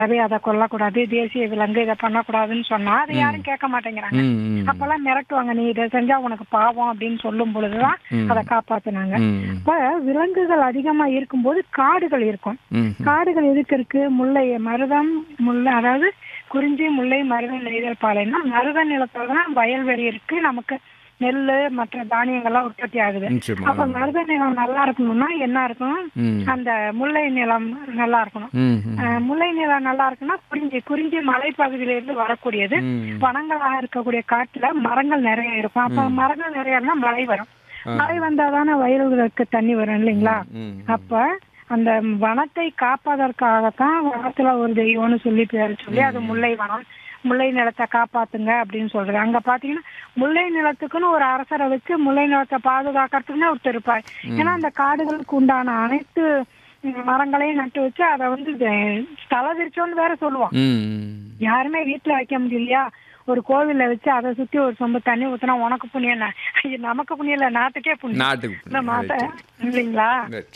அது அதை கொல்லக்கூடாது தேசிய விலங்கு இதை பண்ணக்கூடாதுன்னு சொன்னா அதை யாரும் கேட்க மாட்டேங்கிறாங்க ம், ம். அப்பெல்லாம் மிரட்டுவாங்க நீ இதை செஞ்சா உனக்கு பாவம் அப்படின்னு சொல்லும் பொழுதுதான் ம். அதை காப்பாத்துனாங்க ம், இப்ப விலங்குகள் அதிகமா இருக்கும்போது காடுகள் இருக்கும் ம், காடுகள் எதுக்கு இருக்கு முல்லை மருதம் முல்லை அதாவது குறிஞ்சி முல்லை மருதம் நெய்தல் பாலைன்னா மருத நிலத்துல தான் வயல்வெளி இருக்கு நமக்கு நெல் மற்ற தானியங்கள்லாம் உற்பத்தி ஆகுது நிச்சயமா. அப்ப மருத நிலம் நல்லா இருக்கணும்னா என்ன இருக்கணும் ம். அந்த முல்லை நிலம் நல்லா இருக்கணும் ம், ம். அஹ் முல்லை நிலம் நல்லா இருக்குன்னா குறிஞ்சி குறிஞ்சி மலைப்பகுதியில இருந்து வரக்கூடியது ம். வனங்களாக இருக்கக்கூடிய காட்டுல மரங்கள் நிறைய இருக்கும் அப்ப மரங்கள் நிறைய இருந்தா மழை வரும் மழை வந்தாதானே வயல்களுக்கு தண்ணி வரும் இல்லைங்களா ம். அப்ப அந்த வனத்தை காப்பதற்காகத்தான் வனத்துல ஒரு தெய்வம்னு சொல்லி பேர் சொல்லி அது முல்லை வனம் முல்லை நிலத்தை காப்பாத்துங்க அப்படின்னு சொல்றது அங்க பாத்தீங்கன்னா முல்லை நிலத்துக்குன்னு ஒரு அரசரை வச்சு முல்லை நிலத்தை பாதுகாக்கிறதுக்குன்னு ஒருத்தர் இருப்பார் ஏன்னா அந்த காடுகளுக்கு உண்டான அனைத்து ம், மரங்களையும் நட்டு வச்சு அதை வந்து இது- ஸ்தல விரிச்சோன்னு வேற சொல்லுவோம் ம், ம். யாருமே வீட்டுல வைக்க முடியலையா ஒரு கோவில்ல வச்சு அதை சுத்தி ஒரு சொம்பு தண்ணி ஊத்துனா உனக்கு புண்ணியம் ந- ஐயோ, நமக்கு புண்ணியம் இல்ல நாட்டுக்கே புண்ணியம் நாட்டுக்கு இந்த மாத்த இல்லைங்களா Right.